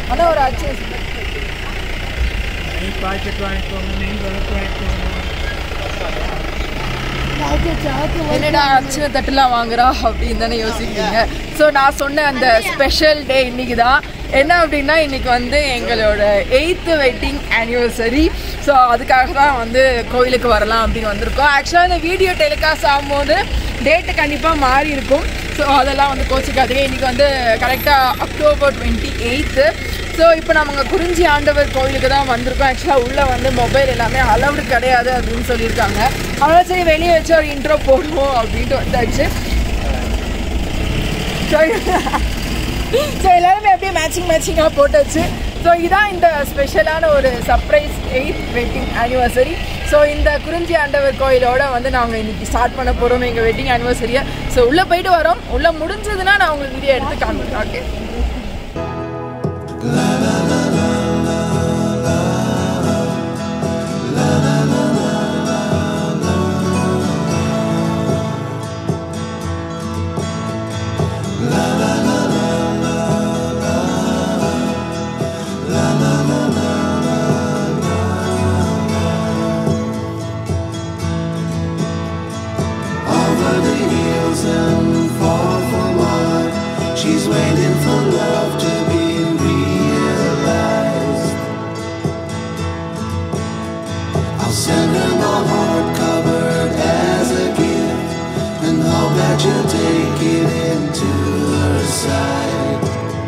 ஆனால் ஒரு அச்சு நெய் பாக்கெட் வாங்கிக்கோங்க நெய் விளக்கு வாங்கிக்கோங்க என்னடா அச்சு தட்டுலாம் வாங்குறா அப்படின்னு தானே யோசிப்பீங்க ஸோ நான் சொன்ன அந்த ஸ்பெஷல் டே இன்னைக்கு தான் என்ன அப்படின்னா இன்னைக்கு வந்து எங்களோட எயித்து வெட்டிங் ஆனிவர்சரி ஸோ அதுக்காக தான் வந்து கோயிலுக்கு வரலாம் அப்படின்னு வந்திருக்கோம் ஆக்சுவலாக இந்த வீடியோ டெலிகாஸ்ட் ஆகும்போது டேட்டு கண்டிப்பாக மாறி இருக்கும் ஸோ அதெல்லாம் வந்து கோச்சிக்காதீங்க இன்னைக்கு வந்து கரெக்டாக அக்டோபர் டுவெண்ட்டி எயித்து ஸோ இப்போ நம்ம குறிஞ்சி ஆண்டவர் கோயிலுக்கு தான் வந்திருக்கோம் ஆக்சுவலாக உள்ளே வந்து மொபைல் எல்லாமே அலவுடு கிடையாது அப்படின்னு சொல்லியிருக்காங்க அதனால் சரி வெளியே வச்சு ஒரு இன்ட்ரோ போடுவோம் அப்படின்ட்டு வந்தாச்சு ஸோ ஸோ எல்லாருமே அப்படியே மேட்சிங் மேட்சிங்காக போட்டாச்சு ஸோ இதான் இந்த ஸ்பெஷலான ஒரு surprise eighth wedding anniversary so இந்த குறிஞ்சி ஆண்டவர் கோயிலோட வந்து நாங்கள் இன்னைக்கு ஸ்டார்ட் பண்ண போகிறோம் எங்கள் வெட்டிங் ஆனிவர்சரியை ஸோ உள்ளே போயிட்டு வரோம் உள்ளே முடிஞ்சதுன்னா நான் உங்களுக்கு வீடியோ எடுத்து காமிக்கிறேன் okay over the hills and far from mine. She's waiting for love to be realized. I'll send her my heart covered as a gift and hope that you'll take it into her side.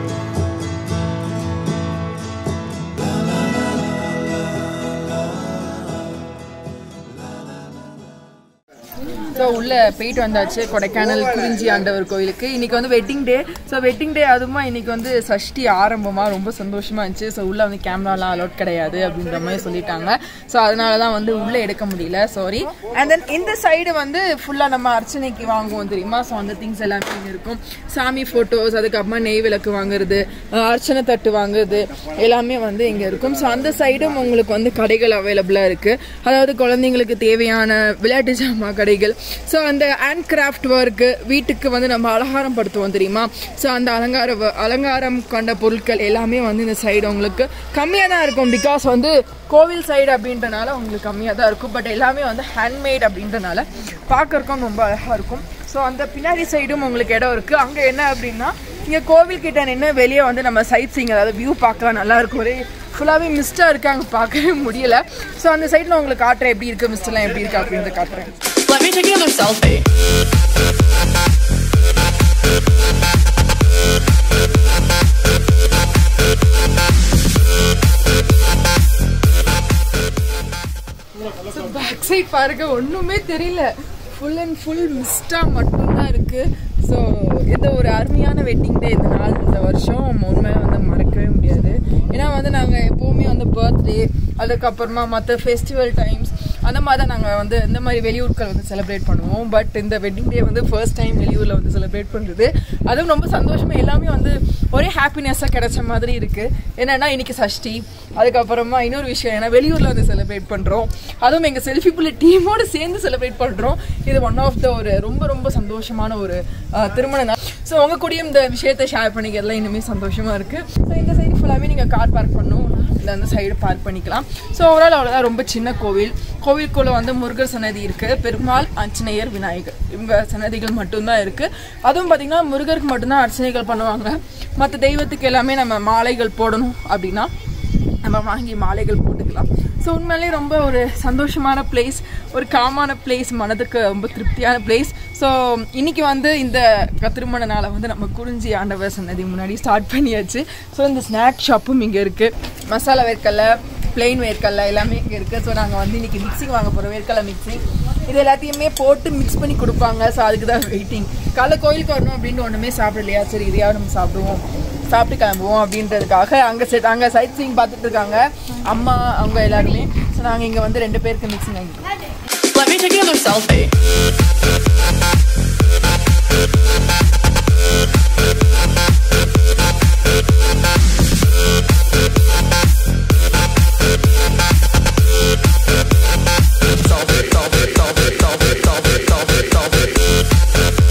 So உள்ளே போயிட்டு வந்தாச்சு கொடைக்கானல் குறிஞ்சி ஆண்டவர் கோயிலுக்கு இன்னைக்கு வந்து wedding day so wedding day அதுமா இன்னைக்கு வந்து சஷ்டி ஆரம்பமாக ரொம்ப சந்தோஷமா இருந்துச்சு ஸோ உள்ளே வந்து கேமராலாம் அலோட் கிடையாது அப்படின்ற மாதிரி சொல்லிட்டாங்க ஸோ அதனால தான் வந்து உள்ளே எடுக்க முடியல சாரி அண்ட் தென் இந்த சைடு வந்து ஃபுல்லாக நம்ம அர்ச்சனைக்கு வாங்குவோம் தெரியுமா ஸோ அந்த திங்ஸ் எல்லாமே இங்கே இருக்கும் சாமி ஃபோட்டோஸ் அதுக்கப்புறமா நெய் விளக்கு வாங்குறது அஹ் அர்ச்சனை தட்டு வாங்குறது எல்லாமே வந்து இங்கே இருக்கும் ஸோ அந்த சைடும் உங்களுக்கு வந்து கடைகள் அவைலபிளாக இருக்குது அதாவது குழந்தைங்களுக்கு தேவையான விளையாட்டு ஜாமான் கடைகள் ஸோ அந்த ஹேண்ட் கிராஃப்ட் ஒர்க்கு வீட்டுக்கு வந்து நம்ம அலங்காரம் படுத்துவோம் தெரியுமா ஸோ அந்த அலங்கார வ- அலங்காரம் கொண்ட பொருட்கள் எல்லாமே வந்து இந்த சைடு உங்களுக்கு கம்மியாக தான் இருக்கும் பிகாஸ் வந்து கோவில் சைடு அப்படின்றனால உங்களுக்கு கம்மியாக தான் இருக்கும் பட் எல்லாமே வந்து ஹேண்ட்மேட் அப்படின்றனால பார்க்கறக்கும் ரொம்ப அழகாக இருக்கும் ஸோ அந்த பின்னாடி சைடும் உங்களுக்கு இடம் இருக்குது அங்கே என்ன அப்படின்னா இங்கே கோவில் கிட்ட நின்று வெளியே வந்து நம்ம சைட் சீங் அதாவது வியூ பார்க்கலாம் நல்லா இருக்கும் ஒரே ஃபுல்லாகவே மிஸ்டாக இருக்குது அங்கே பார்க்கவே முடியல ஸோ அந்த சைடில் உங்களுக்கு காட்டுறேன் எப்படி இருக்குது மிஸ்டெல்லாம் எப்படி இருக்குது அப்படின்றத காட்டுறேன் Let me take another selfie. Back side பாருங்க ஒன்றுமே தெரியல ஃபுல் அண்ட் ஃபுல் மிஸ்டாக மட்டும்தான் இருக்கு ஸோ இது ஒரு அருமையான வெட்டிங் டே இந்த நாள் இந்த வருஷம் உண்மையாக வந்து மறக்கவே முடியாது ஏன்னா வந்து நாங்கள் எப்போவுமே வந்து பர்த்டே அதுக்கப்புறமா மற்ற ஃபெஸ்டிவல் டைம்ஸ் அந்த மாதிரி தான் நாங்கள் வந்து இந்த மாதிரி வெளியூர்கள் வந்து செலிப்ரேட் பண்ணுவோம் பட் இந்த வெட்டிங் டே வந்து ஃபர்ஸ்ட் டைம் வெளியூரில் வந்து செலிப்ரேட் பண்ணுறது அதுவும் ரொம்ப சந்தோஷமா எல்லாமே வந்து ஒரே ஹாப்பினஸ்ஸாக கிடைச்ச மாதிரி இருக்குது என்னன்னா இன்னைக்கு சஷ்டி அதுக்கப்புறமா இன்னொரு விஷயம் ஏன்னா வெளியூரில் வந்து செலிப்ரேட் பண்ணுறோம் அதுவும் எங்கள் செல்ஃபி புள்ளி டீமோடு சேர்ந்து செலிப்ரேட் பண்ணுறோம் இது ஒன் ஆஃப் த ஒரு ரொம்ப ரொம்ப சந்தோஷமான ஒரு அஹ், திருமண நாள் ஸோ உங்கள் கூடயும் இந்த விஷயத்தை ஷேர் பண்ணிக்கிறதுல இன்னுமே சந்தோஷமாக இருக்குது ஸோ இந்த சைடு ஃபுல்லாகவே நீங்கள் கார் பார்க் பண்ணணும் இல்லை அந்த சைடு பார்க் பண்ணிக்கலாம் ஸோ ஓவரால் அவ்வளோதான் ரொம்ப சின்ன கோவில் கோவிலுக்குள்ளே வந்து முருகர் சன்னதி இருக்குது பெருமாள் ஆஞ்சநேயர் விநாயகர் இவங்க சன்னதிகள் மட்டும்தான் இருக்குது அதுவும் பார்த்திங்கன்னா முருகருக்கு மட்டும்தான் அர்ச்சனைகள் பண்ணுவாங்க மற்ற தெய்வத்துக்கு எல்லாமே நம்ம மாலைகள் போடணும் அப்படின்னா நம்ம வாங்கி மாலைகள் போட்டுக்கலாம் ஸோ உண்மையிலேயே ரொம்ப ஒரு சந்தோஷமான பிளேஸ் ஒரு காமான பிளேஸ் மனதுக்கு ரொம்ப திருப்தியான பிளேஸ் ஸோ இன்னைக்கு வந்து இந்த க- திருமண நாளை வந்து நம்ம குறிஞ்சி ஆண்டவர் சன்னதி முன்னாடி ஸ்டார்ட் பண்ணியாச்சு ஸோ இந்த ஸ்நாக் ஷாப்பும் இங்கே இருக்குது மசாலா வேர்க்கடலை பிளெயின் வேர்க்கடலை எல்லாமே இங்கே இருக்குது ஸோ நாங்கள் வந்து இன்னைக்கு மிக்சிங் வாங்க போகிறோம் வேர்க்கடலை மிக்சிங் இது எல்லாத்தையுமே போட்டு மிக்ஸ் பண்ணி கொடுப்பாங்க ஸோ அதுக்கு தான் வெயிட்டிங் காலைல கோயிலுக்கு வரணும் அப்படின்னு ஒன்றுமே சாப்பிடலையா சரி இதையாவது நம்ம சாப்பிடுவோம் சாப்பிட்டு கிளம்புவோம் அப்படின்றதுக்காக அங்கே செட் அங்கே சைட் சீங் பார்த்துட்டு இருக்காங்க அம்மா அவங்க எல்லாருமே ஸோ நாங்கள் இங்கே வந்து ரெண்டு பேருக்கு மிக்சிங் வாங்கிக்கிறோம் Let me take another selfie. Selfie, selfie, selfie, selfie, selfie, selfie, selfie.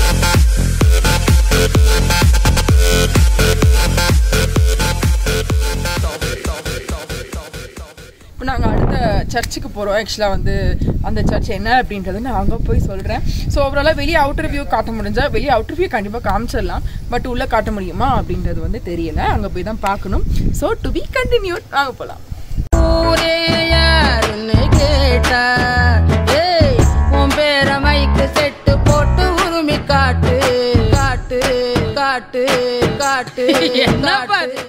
சர்ச்சுக்கு போகிறோம் ஆக்சுவலாக வந்து அந்த சர்ச் என்ன அப்படின்றத நான் அங்கே போய் சொல்கிறேன் ஸோ ஓவராலாக வெளியே அவுட்டர் வியூ காட்ட முடிஞ்சா வெளியே அவுட்டர் வியூ கண்டிப்பாக காமிச்சிடலாம் பட் உள்ளே காட்ட முடியுமா அப்படின்றது வந்து தெரியல அங்கே போய் தான் பார்க்கணும் ஸோ டு பி கண்டினியூட் வாங்க போகலாம் ஊரே யாருன்னு கேட்டா ஏய் உன் பேர மைக்கு செட்டு போட்டு உருமி காட்டு காட்டு காட்டு காட்டு என்ன காட்டு